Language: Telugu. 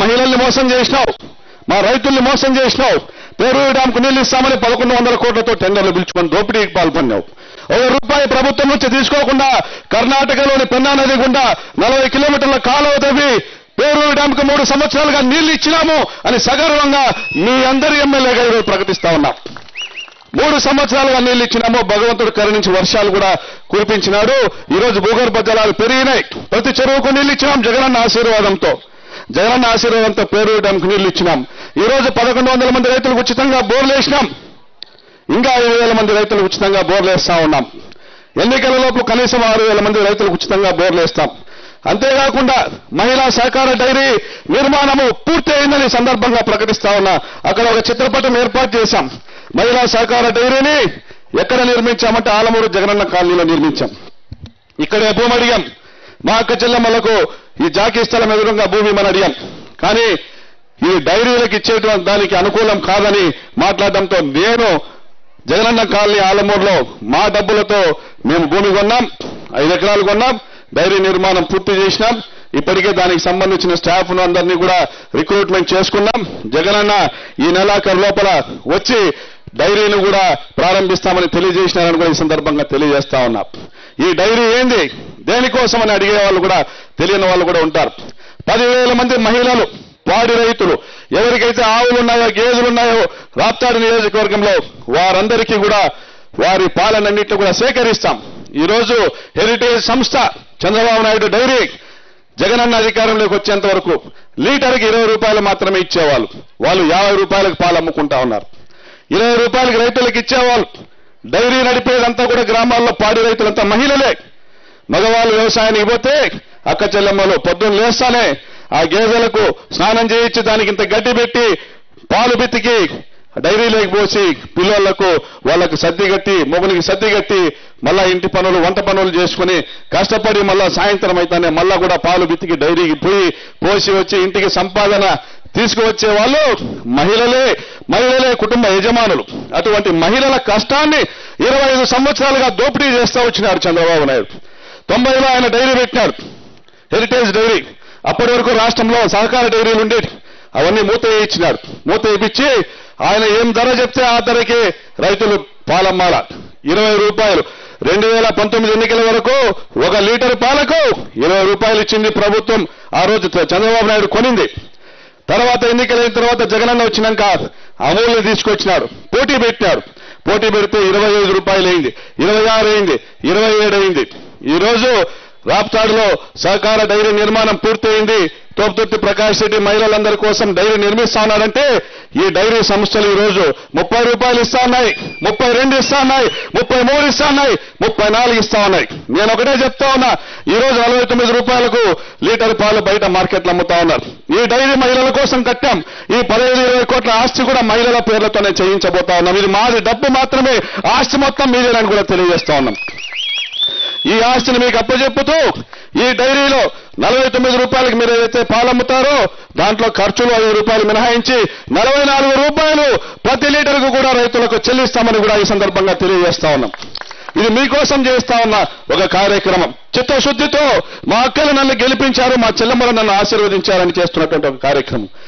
మహిళల్ని మోసం చేసినావు మా రైతుల్ని మోసం చేసినావు పేరు డ్యాంకు నీళ్లు ఇస్తామని పదకొండు వందల కోట్లతో టెండర్లు పిలుచుకొని దోపిడీకి పాల్పొన్నావు ఒక రూపాయి ప్రభుత్వం నుంచి తీసుకోకుండా కర్ణాటకలోని పెన్నా నది గుండా నలభై కిలోమీటర్ల కాలువ తవ్వి పేరూరు డ్యాంకు మూడు సంవత్సరాలుగా నీళ్లు ఇచ్చినాము అని సగర్వంగా మీ అందరి ఎమ్మెల్యేగా ఈరోజు ప్రకటిస్తా ఉన్నాం మూడు సంవత్సరాలుగా నీళ్లు ఇచ్చినామో భగవంతుడు కరుణించి వర్షాలు కూడా కురిపించినాడు ఈ రోజు భూగర్భ జలాలు పెరిగినాయి ప్రతి చెరువుకు నీళ్లు ఇచ్చినాం జగనన్న ఆశీర్వాదంతో జగనన్న ఆశీర్వాదంతో పేరూరు డ్యాంకు నీళ్లు ఇచ్చినాం ఈ రోజు పదకొండు వందల మంది రైతులకు ఉచితంగా బోర్లు వేసినాం ఇంకా ఐదు వేల మంది రైతులకు ఉచితంగా బోర్లు వేస్తా ఉన్నాం ఎన్నికల లోపు కనీసం ఆరు వేల మంది రైతులకు ఉచితంగా బోర్లు వేస్తాం అంతేకాకుండా మహిళా సహకార డైరీ నిర్మాణము పూర్తి అయిందని ఈ సందర్భంగా ప్రకటిస్తా ఉన్నా అక్కడ ఒక చిత్రపటం ఏర్పాటు చేశాం మహిళా సహకార డైరీని ఎక్కడ నిర్మించామంటే ఆలమూరు జగనన్న కాలనీలో నిర్మించాం ఇక్కడే భూమి అడిగాం మా అక్క చెల్లెమ్మలకు ఈ జాకీ స్థలం ఎదురుగా భూమి మనం అడిగాం కానీ ఈ డైరీలకు ఇచ్చేటువంటి దానికి అనుకూలం కాదని మాట్లాడడంతో నేను జగనన్న కాలనీ ఆలమూరులో మా డబ్బులతో మేము భూమి కొన్నాం ఐదు ఎకరాలు కొన్నాం డైరీ నిర్మాణం పూర్తి చేసినాం ఇప్పటికే దానికి సంబంధించిన స్టాఫ్ ను అందరినీ కూడా రిక్రూట్మెంట్ చేసుకున్నాం జగనన్న ఈ నెలాఖరు లోపల వచ్చి డైరీని కూడా ప్రారంభిస్తామని తెలియజేసినారని కూడా ఈ సందర్భంగా తెలియజేస్తా ఉన్నా ఈ డైరీ ఏంది దేనికోసమని అడిగే వాళ్ళు కూడా తెలియని వాళ్ళు కూడా ఉంటారు పదివేల మంది మహిళలు పాడి రైతులు ఎవరికైతే ఆవులు ఉన్నాయో గేదెలు ఉన్నాయో రాప్తాడు నియోజకవర్గంలో వారందరికీ కూడా వారి పాలనన్నింటినీ కూడా సేకరిస్తాం ఈ రోజు హెరిటేజ్ సంస్థ చంద్రబాబు నాయుడు డైరీ జగనన్న అధికారంలోకి వచ్చేంత వరకు లీటర్కి ఇరవై రూపాయలు మాత్రమే ఇచ్చేవాళ్ళు వాళ్ళు యాభై రూపాయలకు పాలు అమ్ముకుంటా ఉన్నారు ఇరవై రూపాయలకి రైతులకు ఇచ్చేవాళ్ళు డైరీ నడిపేదంతా కూడా గ్రామాల్లో పాడి రైతులంతా మహిళలే మగవాళ్ళు వ్యవసాయానికి పోతే అక్క చెల్లెమ్మలు పొద్దున్న లేస్తానే ఆ గేదెలకు స్నానం చేయించి దానికి ఇంత గడ్డి పెట్టి పాలు బిత్తికి డైరీలోకి పోసి పిల్లలకు వాళ్ళకు సర్ది కట్టి మొగునికి సర్ది కట్టి మళ్ళా ఇంటి పనులు వంట పనులు చేసుకుని కష్టపడి మళ్ళా సాయంత్రం అయితేనే మళ్ళా కూడా పాలు బిత్తికి డైరీకి పోయి పోసి వచ్చి ఇంటికి సంపాదన తీసుకువచ్చే వాళ్ళు మహిళలే మహిళలే కుటుంబ యజమానులు అటువంటి మహిళల కష్టాన్ని ఇరవై ఐదు సంవత్సరాలుగా దోపిడీ చేస్తూ వచ్చినాడు చంద్రబాబు నాయుడు తొంభైలో ఆయన డైరీ పెట్టినాడు హెరిటేజ్ డైరీ అప్పటి వరకు రాష్ట్రంలో సహకార డైరీలు ఉండేవి అవన్నీ మూత వేయించినాడు మూత వేయించి ఆయన ఏం ధర చెప్తే ఆ ధరకే రైతులు పాలమ్మాల ఇరవై రూపాయలు రెండు వేల పంతొమ్మిది ఎన్నికల వరకు ఒక లీటర్ పాలకు ఇరవై రూపాయలు ఇచ్చింది ప్రభుత్వం ఆ రోజు చంద్రబాబు నాయుడు కొనింది తర్వాత ఎన్నికలైన తర్వాత జగనన్న వచ్చినాక అమూల్ని తీసుకొచ్చినాడు పోటీ పెట్టినాడు పోటీ పెడితే ఇరవై ఐదు రూపాయలు అయింది ఇరవై ఆరు అయింది ఇరవై ఏడు అయింది ఈ రోజు రాప్తాడులో సహకార డైరీ నిర్మాణం పూర్తయింది తోపుతుర్తి ప్రకాష్ రెడ్డి మహిళలందరి కోసం డైరీ నిర్మిస్తా ఉన్నారంటే ఈ డైరీ సంస్థలు ఈ రోజు ముప్పై రూపాయలు ఇస్తా ఉన్నాయి ముప్పై రెండు ఇస్తా ఉన్నాయి ముప్పై మూడు ఇస్తా ఉన్నాయి ముప్పై నాలుగు ఇస్తా ఉన్నాయి నేను ఒకటే చెప్తా ఉన్నా ఈ రోజు నలభై తొమ్మిది రూపాయలకు లీటర్ పాలు బయట మార్కెట్లో అమ్ముతా ఉన్నారు ఈ డైరీ మహిళల కోసం కట్టాం ఈ పదహైదు ఇరవై కోట్ల ఆస్తి కూడా మహిళల పేర్లతోనే చేయించబోతా ఉన్నాం ఇది మాది డబ్బు మాత్రమే ఆస్తి మొత్తం మీదేనని కూడా తెలియజేస్తా ఉన్నాం ఈ ఆస్తిని మీకు అప్పచెప్పుతూ ఈ డైరీలో నలభై తొమ్మిది రూపాయలకి మీరు ఏదైతే పాలు అమ్ముతారో దాంట్లో ఖర్చులు ఐదు రూపాయలు మినహాయించి నలభై నాలుగు రూపాయలు ప్రతి లీటర్కు కూడా రైతులకు చెల్లిస్తామని కూడా ఈ సందర్భంగా తెలియజేస్తా ఉన్నాం ఇది మీకోసం చేస్తా ఉన్న ఒక కార్యక్రమం చిత్తశుద్ధితో మా అక్కలు నన్ను గెలిపించారు మా చెల్లెమ్మలు నన్ను ఆశీర్వదించారని చేస్తున్నటువంటి ఒక కార్యక్రమం